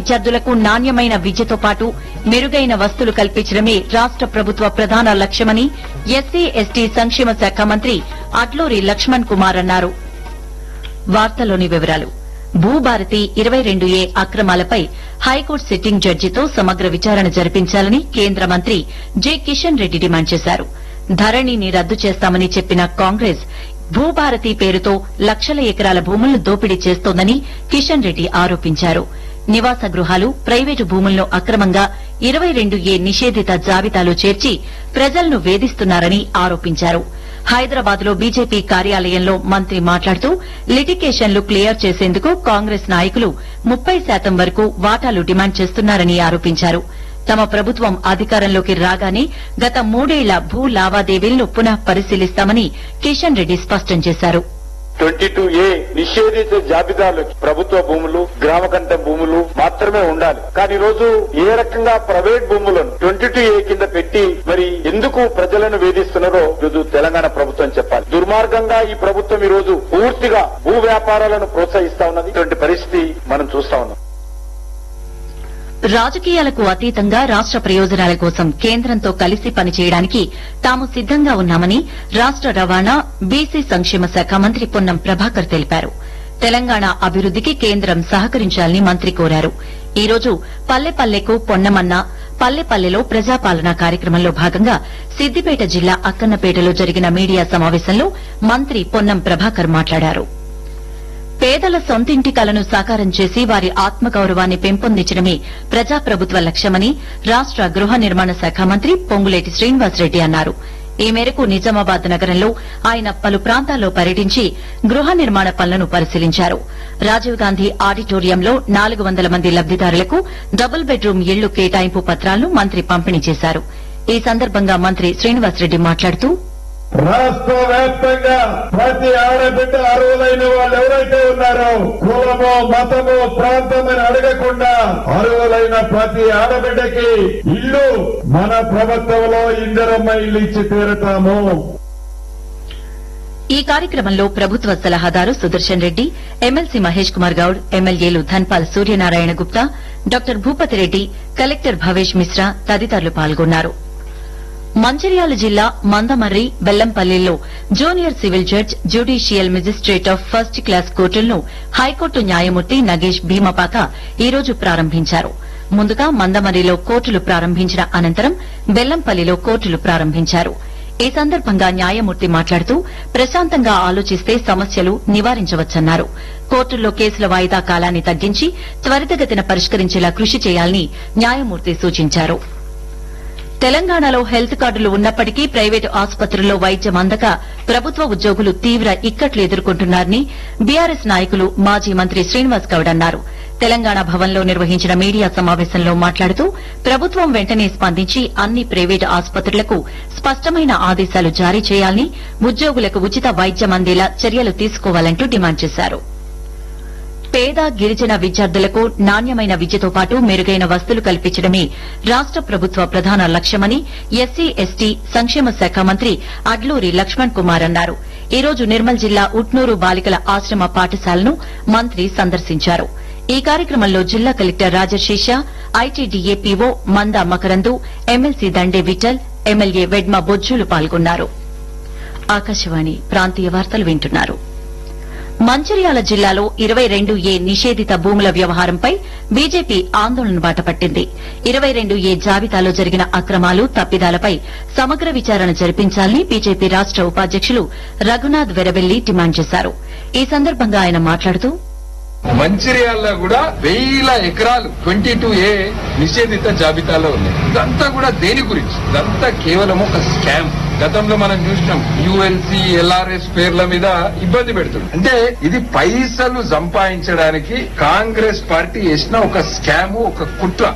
విద్యార్థులకు నాణ్యమైన విద్యతో పాటు మెరుగైన వస్తువులు కల్పించడమే రాష్ట ప్రభుత్వ ప్రధాన లక్ష్యమని ఎస్సీ ఎస్టీ సంక్షేమ శాఖ మంత్రి అడ్లూరి లక్ష్మణ్ కుమార్ అన్నారు వార్తలోని వివరాలు భూభారతి ఇరవై రెండు ఏ అక్రమాలపై హైకోర్టు సిట్టింగ్ జడ్జితో సమగ్ర విచారణ జరిపించాలని కేంద్ర మంత్రి జె కిషన్ రెడ్డి డిమాండ్ చేశారు ధరణిని రద్దు చేస్తామని చెప్పిన కాంగ్రెస్ భూభారతి పేరుతో లక్షల ఎకరాల భూములను దోపిడీ చేస్తోందని కిషన్ రెడ్డి ఆరోపించారు నివాస గృహాలు ప్రైవేటు భూములను అక్రమంగా ఇరవై రెండు ఏ నిషేధిత జాబితాలో చేర్చి ప్రజలను వేధిస్తున్నారని ఆరోపించారు హైదరాబాద్ లో బీజేపీ కార్యాలయంలో మంత్రి మాట్లాడుతూ లిటికేషన్లు క్లియర్ చేసేందుకు కాంగ్రెస్ నాయకులు ముప్పై శాతం వరకు వాటాలు డిమాండ్ చేస్తున్నారని ఆరోపించారు తమ ప్రభుత్వం అధికారంలోకి రాగానే గత మూడేళ్ల భూ లావాదేవీలను పునః పరిశీలిస్తామని కిషన్ రెడ్డి స్పష్టం చేశారు ట్వంటీ టూ ఏ నిషేధిత జాబితాలో ప్రభుత్వ భూములు గ్రామ కంట భూములు మాత్రమే ఉండాలి కానీ ఈ రోజు ఏ రకంగా ప్రైవేట్ భూములను ట్వంటీ టూ ఏ కింద పెట్టి మరి ఎందుకు ప్రజలను వేధిస్తున్నారో ఈరోజు తెలంగాణ ప్రభుత్వం చెప్పాలి దుర్మార్గంగా ఈ ప్రభుత్వం ఈ రోజు పూర్తిగా భూ వ్యాపారాలను ప్రోత్సహిస్తా ఉన్నది ఇటువంటి పరిస్థితి మనం చూస్తా ఉన్నాం రాజకీయాలకు అతీతంగా రాష్ట ప్రయోజనాల కోసం కేంద్రంతో కలిసి పనిచేయడానికి తాము సిద్దంగా ఉన్నామని రాష్ట రవాణా బీసీ సంక్షేమ శాఖ మంత్రి పొన్నం ప్రభాకర్ తెలిపారు తెలంగాణ అభివృద్దికి కేంద్రం సహకరించాలని మంత్రి కోరారు ఈ రోజు పల్లెపల్లెకు పొన్నమన్న పల్లెపల్లెలో ప్రజాపాలన కార్యక్రమంలో భాగంగా సిద్దిపేట జిల్లా అక్కన్నపేటలో జరిగిన మీడియా సమావేశంలో మంత్రి పొన్నం ప్రభాకర్ మాట్లాడారు పేదల సొంతింటి కలను సాకారం చేసి వారి ఆత్మగౌరవాన్ని పెంపొందించడమే ప్రజాప్రభుత్వ లక్ష్యమని రాష్ట గృహ నిర్మాణ శాఖ మంత్రి పొంగులేటి శ్రీనివాసరెడ్డి అన్నారు ఈ మేరకు నిజామాబాద్ నగరంలో ఆయన పలు ప్రాంతాల్లో పర్యటించి గృహ నిర్మాణ పనులను పరిశీలించారు రాజీవ్ గాంధీ ఆడిటోరియంలో నాలుగు వందల మంది లబ్దిదారులకు డబుల్ బెడ్రూమ్ ఇళ్లు కేటాయింపు పత్రాలను మంత్రి పంపిణీ చేశారు ఈ సందర్భంగా మంత్రి శ్రీనివాసరెడ్డి మాట్లాడుతూ రాష్ట్ర వ్యాప్తంగా ప్రతి ఆడబిడ్డ అర్హులైన వాళ్ళు ఎవరైతే ఉన్నారో కులమో మతమో ప్రాంతమని అడగకుండా అర్హులైన ప్రతి ఆడబిడ్డకి ఇల్లు మన ప్రభుత్వంలో ఇందరమ్మ ఇల్లు ఇచ్చి తీరుతాము ఈ కార్యక్రమంలో ప్రభుత్వ సలహాదారు సుదర్శన్ రెడ్డి ఎమ్మెల్సీ మహేష్ కుమార్ గౌడ్ ఎమ్మెల్యేలు ధన్పాల్ సూర్యనారాయణ గుప్తా డాక్టర్ భూపతి రెడ్డి కలెక్టర్ భవేష్ మిశ్రా తదితరులు పాల్గొన్నారు మంచిర్యాల జిల్లా మందమర్రి బెల్లంపల్లిలో junior civil judge judicial magistrate of first class కోర్టులను హైకోర్టు న్యాయమూర్తి నగేష్ భీమపాక ఈ రోజు ప్రారంభించారు ముందుగా మందమర్రిలో కోర్టులు ప్రారంభించిన అనంతరం బెల్లంపల్లిలో కోర్టులు ప్రారంభించారు ఈ సందర్భంగా న్యాయమూర్తి మాట్లాడుతూ ప్రశాంతంగా ఆలోచిస్తే సమస్యలు నివారించవచ్చన్నారు కోర్టుల్లో కేసుల వాయిదా కాలాన్ని తగ్గించి త్వరితగతిన పరిష్కరించేలా కృషి చేయాలని న్యాయమూర్తి సూచించారు తెలంగాణలో హెల్త్ కార్డులు ఉన్నప్పటికీ ప్రైవేటు ఆసుపత్రుల్లో వైద్యం అందక ప్రభుత్వ ఉద్యోగులు తీవ్ర ఇక్కట్లు ఎదుర్కొంటున్నారని బీఆర్ఎస్ నాయకులు మాజీ మంత్రి శ్రీనివాస్ గౌడ్ అన్నారు తెలంగాణ భవన్లో నిర్వహించిన మీడియా సమావేశంలో మాట్లాడుతూ ప్రభుత్వం వెంటనే స్పందించి అన్ని ప్రైవేటు ఆసుపత్రులకు స్పష్టమైన ఆదేశాలు జారీ చేయాలని ఉద్యోగులకు ఉచిత వైద్యం అందేలా చర్యలు తీసుకోవాలంటూ డిమాండ్ చేశారు పేద గిరిజన విద్యార్థులకు నాణ్యమైన విద్యతో పాటు మెరుగైన వస్తువులు కల్పించడమే రాష్ట ప్రభుత్వ ప్రధాన లక్ష్యమని ఎస్సీ ఎస్టీ సంక్షేమ శాఖ మంత్రి అడ్లూరి లక్ష్మణ్ కుమార్ అన్నారు ఈ రోజు నిర్మల్ జిల్లా ఉట్నూరు బాలికల ఆశ్రమ పాఠశాలను మంత్రి సందర్శించారు ఈ కార్యక్రమంలో జిల్లా collector Rajasesha ITDA PO Manda Makarandu MLC Dande Vithal MLA Vedma Bojjulu పాల్గొన్నారు ఆకాశవాణి ప్రాంతీయ వార్తలు వింటున్నారు మంచిర్యాల జిల్లాలో ఇరవై రెండు ఏ నిషేధిత భూముల వ్యవహారంపై బీజేపీ ఆందోళన బాటపట్టింది ఇరవై రెండు ఏ జాబితాలో జరిగిన అక్రమాలు తప్పిదాలపై సమగ్ర విచారణ జరిపించాలని బీజేపీ రాష్ట ఉపాధ్యకులు రఘునాథ్ వెరబెల్లి డిమాండ్ చేశారు ఈ సందర్భంగా ఆయన మాట్లాడుతూ మంచిర్యాలలో కూడా వేల ఎకరాలు ట్వంటీ టూ ఏ నిషేధిత జాబితాలో ఉన్నాయి ఇదంతా కూడా దేని గురించి ఇదంతా కేవలం ఒక స్కామ్ గతంలో మనం చూసినాం యుఎన్సి ఎల్ఆర్ఎస్ పేర్ల మీద ఇబ్బంది పెడుతుంది అంటే ఇది పైసలు సంపాదించడానికి కాంగ్రెస్ పార్టీ వేసిన ఒక స్కామ్ ఒక కుట్ర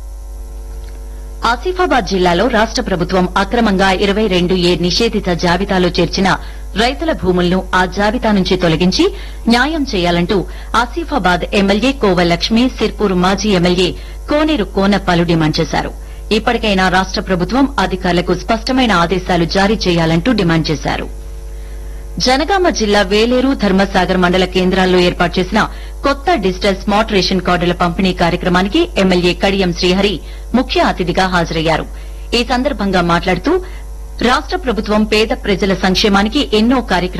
ఆసిఫాబాద్ జిల్లాలో రాష్ట ప్రభుత్వం అక్రమంగా ఇరవై రెండు ఏ నిషేధిత జాబితాలో చేర్చిన రైతుల భూములను ఆ జాబితా నుంచి తొలగించి న్యాయం చేయాలంటూ ఆసిఫాబాద్ ఎమ్మెల్యే కోవ లక్ష్మి సిర్పూర్ మాజీ ఎమ్మెల్యే కోనేరు కోనప్పాలు డిమాండ్ చేశారు ఇప్పటికైనా రాష్ట ప్రభుత్వం అధికారులకు స్పష్టమైన ఆదేశాలు జారీ చేయాలంటూ డిమాండ్ చేశారు జనగామ జిల్లా వేలేరు ధర్మసాగర్ మండల కేంద్రాల్లో ఏర్పాటు చేసిన కొత్త డిజిటల్ స్మార్ట్ రేషన్ కార్డుల పంపిణీ కార్యక్రమానికి ఎమ్మెల్యే కడియం శ్రీహరి ముఖ్య అతిథిగా హాజరయ్యారు ఈ సందర్భంగా మాట్లాడుతూ రాష్ట ప్రభుత్వం పేద ప్రజల సంక్షేమానికి ఎన్నో కార్యక్రమాలు